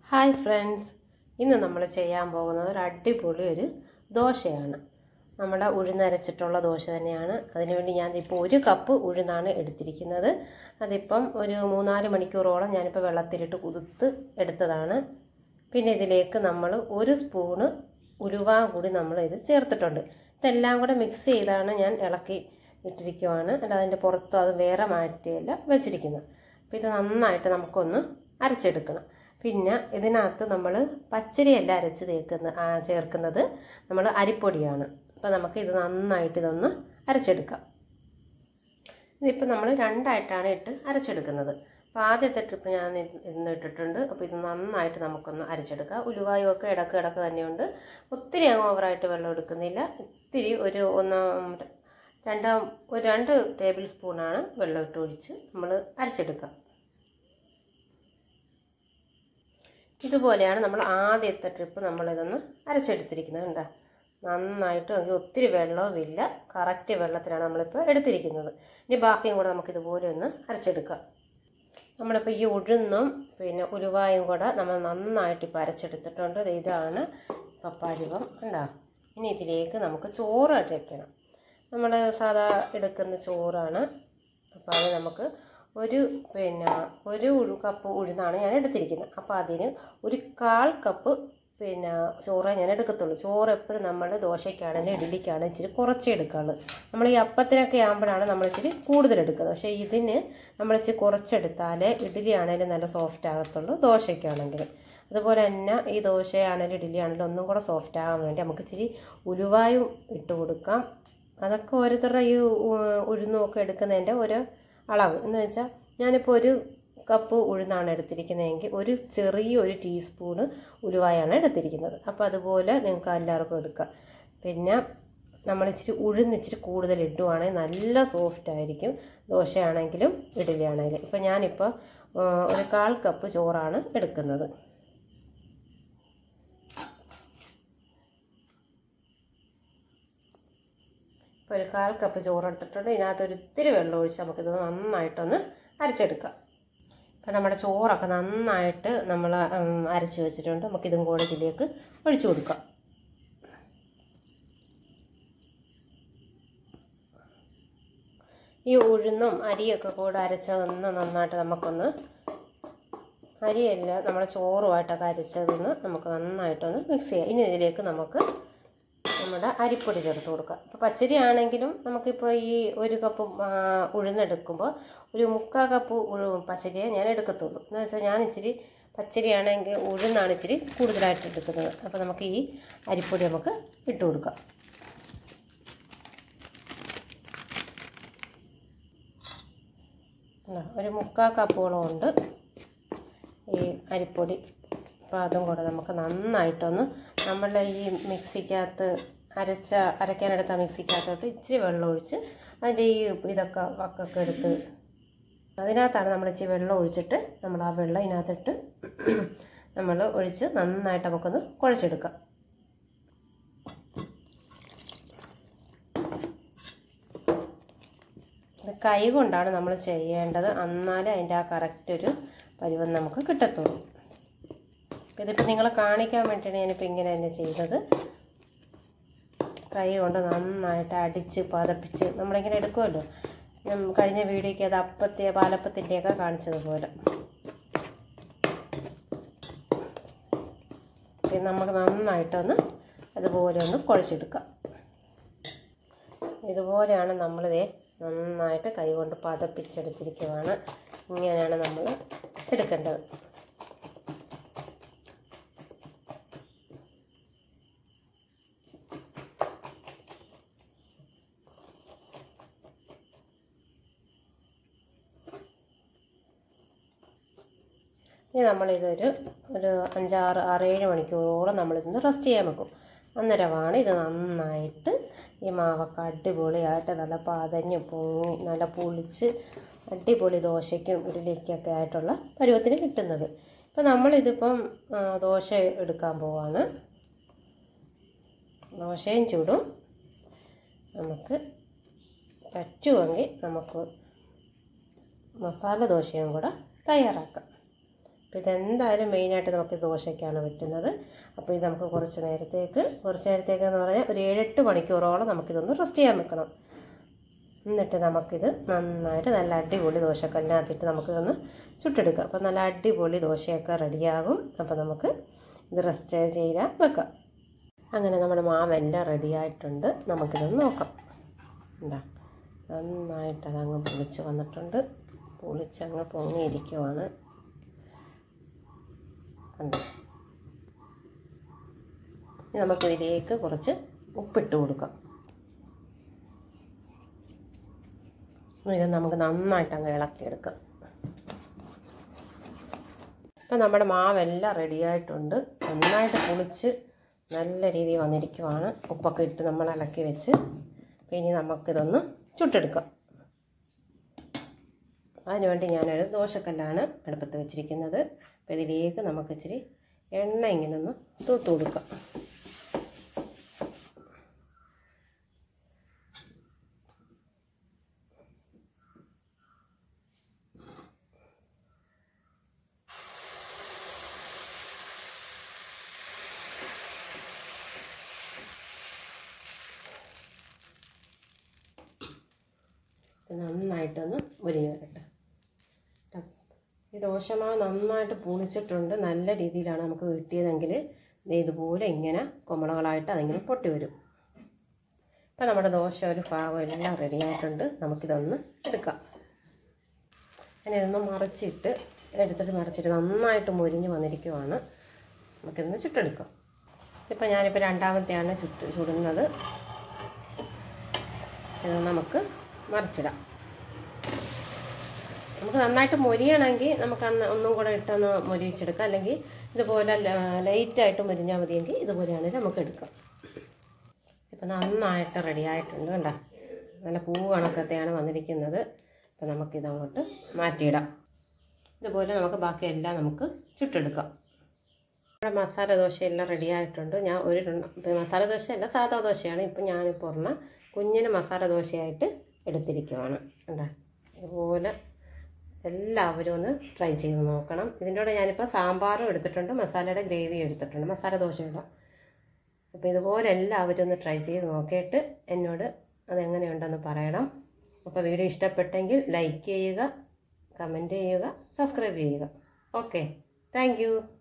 Hi friends ഇന്ന് നമ്മൾ ചെയ്യാൻ പോകുന്നത് ഒരു അടിപൊളി ഒരു ദോശയാണ് നമ്മുടെ ഉഴുന്നരച്ചിട്ടുള്ള ദോശ തന്നെയാണ് അതിനുവേണ്ടി ഞാൻ ഇപ്പോൾ ഒരു കപ്പ് ഉഴുന്നാണ് എടുത്തിരിക്കുന്നത് അതിപ്പം ഒരു മൂന്നാല് മണിക്കൂറോളം ഞാനിപ്പോൾ വെള്ളത്തിലിട്ട് കുതിർത്ത് എടുത്തതാണ് പിന്നെ ഇതിലേക്ക് നമ്മൾ ഒരു സ്പൂണ് ഉലുവ കൂടി നമ്മൾ ഇത് ചേർത്തിട്ടുണ്ട് ഇതെല്ലാം കൂടെ മിക്സ് ചെയ്താണ് ഞാൻ ഇളക്കി ഇട്ടിരിക്കുവാണ് അല്ല അതിൻ്റെ പുറത്ത് അത് വേറെ മാറ്റിയല്ല വെച്ചിരിക്കുന്നത് അപ്പോൾ ഇത് നന്നായിട്ട് നമുക്കൊന്ന് അരച്ചെടുക്കണം പിന്നെ ഇതിനകത്ത് നമ്മൾ പച്ചരിയല്ല അരച്ച് തേക്കുന്ന ചേർക്കുന്നത് നമ്മൾ അരിപ്പൊടിയാണ് അപ്പോൾ നമുക്ക് ഇത് നന്നായിട്ട് ഇതൊന്ന് അരച്ചെടുക്കാം ഇതിപ്പോൾ നമ്മൾ രണ്ടായിട്ടാണ് ഇട്ട് അരച്ചെടുക്കുന്നത് അപ്പോൾ ആദ്യത്തെ ട്രിപ്പ് ഞാൻ ഇന്ന് ഇട്ടിട്ടുണ്ട് അപ്പോൾ ഇത് നന്നായിട്ട് നമുക്കൊന്ന് അരച്ചെടുക്കാം ഉലുവായും ഒക്കെ ഇടക്ക് ഇടക്ക് തന്നെയുണ്ട് ഒത്തിരി അങ്ങ് ഓവറായിട്ട് വെള്ളം എടുക്കുന്നില്ല ഇത്തിരി ഒരു ഒന്ന് രണ്ടാം ഒരു രണ്ട് ടേബിൾ സ്പൂണാണ് വെള്ളം ഇട്ട് ഒഴിച്ച് നമ്മൾ അരച്ചെടുക്കുക ഇതുപോലെയാണ് നമ്മൾ ആദ്യത്തെ ട്രിപ്പ് നമ്മളിതൊന്ന് അരച്ചെടുത്തിരിക്കുന്നത് കണ്ടോ നന്നായിട്ട് നമുക്ക് ഒത്തിരി വെള്ളവുമില്ല കറക്റ്റ് വെള്ളത്തിലാണ് നമ്മളിപ്പോൾ എടുത്തിരിക്കുന്നത് ഇനി ബാക്കിയും കൂടെ നമുക്ക് ഇതുപോലെ ഒന്ന് അരച്ചെടുക്കാം നമ്മളിപ്പോൾ ഈ ഉഴുന്നും പിന്നെ ഉലുവായും കൂടെ നമ്മൾ നന്നായിട്ട് ഇപ്പോൾ അരച്ചെടുത്തിട്ടുണ്ട് ഇതാണ് പപ്പാരിവം കണ്ടോ ഇനി ഇതിലേക്ക് നമുക്ക് ചോറ് അരയ്ക്കണം നമ്മൾ സാധാ എടുക്കുന്ന ചോറാണ് അപ്പോൾ അത് നമുക്ക് ഒരു പിന്നെ ഒരു ഉഴു കപ്പ് ഉഴുന്നാണ് ഞാൻ എടുത്തിരിക്കുന്നത് അപ്പോൾ അതിന് ഒരു കാൽ കപ്പ് പിന്നെ ചോറ് ഞാൻ എടുക്കത്തുള്ളൂ ചോറ് എപ്പോഴും നമ്മൾ ദോശയ്ക്കാണെങ്കിലും ഇഡ്ഡലിക്കാണെങ്കിലും ഇച്ചിരി കുറച്ചേ എടുക്കാറുള്ളൂ നമ്മൾ ഈ അപ്പത്തിനൊക്കെ ആകുമ്പോഴാണ് നമ്മൾ ഇച്ചിരി കൂടുതൽ എടുക്കുന്നത് പക്ഷേ ഇതിന് നമ്മൾ ഇച്ചിരി കുറച്ചെടുത്താലേ ഇഡ്ഡലി ആണെങ്കിലും നല്ല സോഫ്റ്റ് ആകത്തുള്ളൂ ദോശയ്ക്കാണെങ്കിലും അതുപോലെ തന്നെ ഈ ദോശയാണെങ്കിലും ഇഡ്ഡലി ആണെങ്കിലും ഒന്നും കൂടെ സോഫ്റ്റ് ആകാൻ വേണ്ടി നമുക്ക് ഇച്ചിരി ഉലുവായും ഇട്ട് കൊടുക്കാം അതൊക്കെ ഓരോരുത്തരുടെ ഈ ഉഴുന്നും ഒക്കെ എടുക്കുന്നതിൻ്റെ ഒരു അളവ് എന്ന് വെച്ചാൽ ഞാനിപ്പോൾ ഒരു കപ്പ് ഉഴുന്നാണ് എടുത്തിരിക്കുന്നതെങ്കിൽ ഒരു ചെറിയ ഒരു ടീസ്പൂണ് ഉലുവായാണ് എടുത്തിരിക്കുന്നത് അപ്പോൾ അതുപോലെ നിങ്ങൾക്ക് എല്ലാവർക്കും എടുക്കാം പിന്നെ നമ്മൾ ഇച്ചിരി ഉഴുന്ന് ഇച്ചിരി കൂടുതൽ ഇടുവാണെങ്കിൽ നല്ല സോഫ്റ്റ് ആയിരിക്കും ദോശയാണെങ്കിലും ഇഡ്ഡലി ആണെങ്കിലും ഇപ്പം ഞാനിപ്പോൾ ഒരു കാൽ കപ്പ് ചോറാണ് എടുക്കുന്നത് ഇപ്പോൾ ഒരു കാൽ കപ്പ് ചോറ് എടുത്തിട്ടുണ്ട് ഇതിനകത്ത് ഒരു ഇത്തിരി വെള്ളം ഒഴിച്ച് നമുക്കിത് നന്നായിട്ടൊന്ന് അരച്ചെടുക്കാം ഇപ്പം നമ്മുടെ ചോറൊക്കെ നന്നായിട്ട് നമ്മൾ അരച്ച് വെച്ചിട്ടുണ്ട് നമുക്കിതും കൂടെ ഇതിലേക്ക് ഒഴിച്ചു കൊടുക്കാം ഈ ഉഴുന്നും അരിയൊക്കെ കൂടെ അരച്ചതൊന്ന് നന്നായിട്ട് നമുക്കൊന്ന് അരിയല്ല നമ്മുടെ ചോറുമായിട്ടൊക്കെ അരച്ചതൊന്ന് നമുക്ക് നന്നായിട്ടൊന്ന് മിക്സ് ചെയ്യാം ഇനി ഇതിലേക്ക് നമുക്ക് നമ്മുടെ അരിപ്പൊടി ചേർത്ത് കൊടുക്കുക ഇപ്പോൾ പച്ചരി ആണെങ്കിലും നമുക്കിപ്പോൾ ഈ ഒരു കപ്പ് ഉഴുന്നെടുക്കുമ്പോൾ ഒരു മുക്കാൽ കപ്പ് ഉഴു പച്ചരിയെ ഞാൻ എടുക്കത്തുള്ളൂ എന്ന് വെച്ചാൽ ഞാൻ ഇച്ചിരി പച്ചരി ആണെങ്കിൽ ഉഴുന്നാണ് ഇച്ചിരി കൂടുതലായിട്ട് എടുക്കുന്നത് അപ്പോൾ നമുക്ക് ഈ അരിപ്പൊടി നമുക്ക് ഇട്ട് കൊടുക്കാം ഒരു മുക്കാൽ കപ്പോളം ഉണ്ട് ഈ അരിപ്പൊടി അപ്പോൾ അതും കൂടെ നമുക്ക് നന്നായിട്ടൊന്ന് നമ്മളുടെ ഈ മിക്സിക്കകത്ത് അരച്ച അരയ്ക്കാനെടുത്ത മിക്സിക്കകത്തോട്ട് ഇച്ചിരി വെള്ളം ഒഴിച്ച് അതിൻ്റെ ഈ ഇതൊക്കെ വക്കൊക്കെ എടുത്ത് അതിനകത്താണ് നമ്മൾ ഇച്ചിരി വെള്ളം ഒഴിച്ചിട്ട് നമ്മൾ ആ വെള്ളം ഇതിനകത്തിട്ട് നമ്മൾ ഒഴിച്ച് നന്നായിട്ട് നമുക്കൊന്ന് കുഴച്ചെടുക്കാം ഇത് കൈ കൊണ്ടാണ് നമ്മൾ ചെയ്യേണ്ടത് എന്നാലേ അതിൻ്റെ ആ കറക്റ്റ് ഒരു പരുവം നമുക്ക് കിട്ടത്തുള്ളൂ ഇതിപ്പോൾ നിങ്ങളെ കാണിക്കാൻ വേണ്ടിയാണ് ഞാനിപ്പോൾ ഇങ്ങനെ തന്നെ ചെയ്തത് കൈ കൊണ്ട് നന്നായിട്ട് അടിച്ച് പതപ്പിച്ച് നമ്മളിങ്ങനെ എടുക്കുമല്ലോ കഴിഞ്ഞ വീഡിയോയ്ക്ക് അത് അപ്പത്തെ പാലപ്പത്തിൻ്റെയൊക്കെ കാണിച്ചതുപോലെ നമുക്ക് നന്നായിട്ടൊന്ന് അതുപോലെ ഒന്ന് കുഴച്ചെടുക്കാം ഇതുപോലെയാണ് നമ്മളിതേ നന്നായിട്ട് കൈ കൊണ്ട് പതപ്പിച്ചെടുത്തിരിക്കുകയാണ് ഇങ്ങനെയാണ് നമ്മൾ എടുക്കേണ്ടത് ഇനി നമ്മളിതൊരു ഒരു അഞ്ചാറ് ആറേഴ് മണിക്കൂറോളം നമ്മളിതൊന്ന് റെസ്റ്റ് ചെയ്യാൻ വെക്കും അന്നേരമാണ് ഇത് നന്നായിട്ട് ഈ മാവൊക്കെ അടിപൊളിയായിട്ട് നല്ല പതഞ്ഞ് പൊങ്ങി നല്ല പുളിച്ച് അടിപൊളി ദോശയ്ക്കും ഇഡ്ഡലിക്കൊക്കെ ആയിട്ടുള്ള പരുവത്തിന് കിട്ടുന്നത് ഇപ്പം നമ്മളിതിപ്പം ദോശ എടുക്കാൻ പോവാണ് ദോശയും ചൂടും നമുക്ക് പറ്റുമെങ്കിൽ നമുക്ക് മസാല ദോശയും കൂടെ തയ്യാറാക്കാം അപ്പോൾ ഇതെന്തായാലും മെയിനായിട്ട് നമുക്ക് ദോശയ്ക്കാണ് പറ്റുന്നത് അപ്പോൾ ഇത് നമുക്ക് കുറച്ച് നേരത്തേക്ക് കുറച്ച് നേരത്തേക്ക് എന്ന് പറഞ്ഞാൽ ഒരു ഏഴെട്ട് മണിക്കൂറോളം നമുക്കിതൊന്ന് റെസ്റ്റ് ചെയ്യാൻ വെക്കണം എന്നിട്ട് നമുക്കിത് നന്നായിട്ട് നല്ല അടിപൊളി ദോശക്കല്ലിനകത്തിട്ട് നമുക്കിതൊന്ന് ചുട്ടെടുക്കാം അപ്പോൾ നല്ല അടിപൊളി ദോശയൊക്കെ റെഡിയാകും അപ്പോൾ നമുക്ക് ഇത് റെസ്റ്റ് ചെയ്യാൻ വെക്കാം അങ്ങനെ നമ്മുടെ മാവെല്ലാം റെഡിയായിട്ടുണ്ട് നമുക്കിതൊന്ന് നോക്കാം എന്താ നന്നായിട്ട് അതങ്ങ് പൊളിച്ച് വന്നിട്ടുണ്ട് പൊളിച്ചങ്ങ് പൊങ്ങിയിരിക്കുവാണ് കണ്ടോ ഇനി നമുക്കിതിലേക്ക് കുറച്ച് ഉപ്പിട്ട് കൊടുക്കാം ഇത് നമുക്ക് നന്നായിട്ട് അങ്ങ് ഇളക്കിയെടുക്കാം ഇപ്പം നമ്മുടെ മാവെല്ലാം റെഡിയായിട്ടുണ്ട് നന്നായിട്ട് പുളിച്ച് നല്ല രീതിയിൽ വന്നിരിക്കുവാണ് ഉപ്പൊക്കെ ഇട്ട് നമ്മൾ ഇളക്കി വെച്ച് അപ്പം ഇനി നമുക്കിതൊന്ന് ചുട്ടെടുക്കാം അതിനുവേണ്ടി ഞാനൊരു ദോശക്കല്ലാണ് അടുപ്പത്ത് വെച്ചിരിക്കുന്നത് അപ്പോൾ ഇതിലേക്ക് നമുക്ക് ഇച്ചിരി എണ്ണ ഇങ്ങനെ ഒന്ന് തൂത്ത് കൊടുക്കാം ഇത് നന്നായിട്ടൊന്ന് മുരിഞ്ഞ് വരട്ടെ ട്ടോ. ഈ ദോശമാവ് നന്നായിട്ട് പുളിച്ചിട്ടുണ്ട് നല്ല രീതിയിലാണ് നമുക്ക് കിട്ടിയതെങ്കിൽ ദേ ഇതുപോലെ ഇങ്ങനെ കുമ്പളകളായിട്ട് അതിങ്ങനെ പൊട്ടി വരും ഇപ്പം നമ്മുടെ ദോശ ഒരു ഭാഗം എല്ലാം റെഡി ആയിട്ടുണ്ട് നമുക്കിതൊന്ന് എടുക്കാം ഞാൻ ഇതൊന്ന് മറിച്ചിട്ട് എടുത്തിട്ട് മറിച്ചിട്ട് നന്നായിട്ട് മുരിഞ്ഞ് വന്നിരിക്കുവാണ് നമുക്കിതൊന്ന് ചുട്ടെടുക്കാം ഇപ്പം ഞാനിപ്പോൾ രണ്ടാമത്തെയാണ് ചുട്ട് ചുടുന്നത് ഇത് നമുക്ക് മറിച്ചിടാം നമുക്ക് നന്നായിട്ട് മൊരിയണമെങ്കിൽ നമുക്ക് അന്ന് ഒന്നും കൂടെ ഇട്ടൊന്ന് മൊരിയിച്ചെടുക്കാം അല്ലെങ്കിൽ ഇതുപോലെ ലൈറ്റായിട്ട് മൊരിഞ്ഞാൽ മതിയെങ്കിൽ ഇതുപോലെയാണെങ്കിൽ നമുക്ക് എടുക്കാം ഇപ്പം നന്നായിട്ട് റെഡി ആയിട്ടുണ്ട് കണ്ടോ നല്ല പൂ കണക്കത്തെയാണ് വന്നിരിക്കുന്നത് അപ്പം നമുക്കിതങ്ങോട്ട് മാറ്റിയിടാം ഇതുപോലെ നമുക്ക് ബാക്കിയെല്ലാം നമുക്ക് ചുട്ടെടുക്കാം നമ്മുടെ മസാല ദോശയെല്ലാം റെഡി ആയിട്ടുണ്ട് ഞാൻ ഒരു ഇപ്പം മസാല ദോശയല്ല സാധാ ദോശയാണ് ഇപ്പം ഞാനിപ്പോൾ പറഞ്ഞ കുഞ്ഞിന് മസാല ദോശയായിട്ട് എടുത്തിരിക്കുവാണ് കണ്ടോ ഇതുപോലെ എല്ലാവരും ഒന്ന് ട്രൈ ചെയ്ത് നോക്കണം ഇതിൻ്റെ കൂടെ ഞാനിപ്പോൾ സാമ്പാറും എടുത്തിട്ടുണ്ട് മസാലയുടെ ഗ്രേവി എടുത്തിട്ടുണ്ട് മസാല ദോശയുടെ അപ്പോൾ ഇതുപോലെ എല്ലാവരും ഒന്ന് ട്രൈ ചെയ്ത് നോക്കിയിട്ട് എന്നോട് അതെങ്ങനെയുണ്ടെന്ന് പറയണം അപ്പോൾ വീഡിയോ ഇഷ്ടപ്പെട്ടെങ്കിൽ ലൈക്ക് ചെയ്യുക കമൻറ്റ് ചെയ്യുക സബ്സ്ക്രൈബ് ചെയ്യുക ഓക്കെ താങ്ക്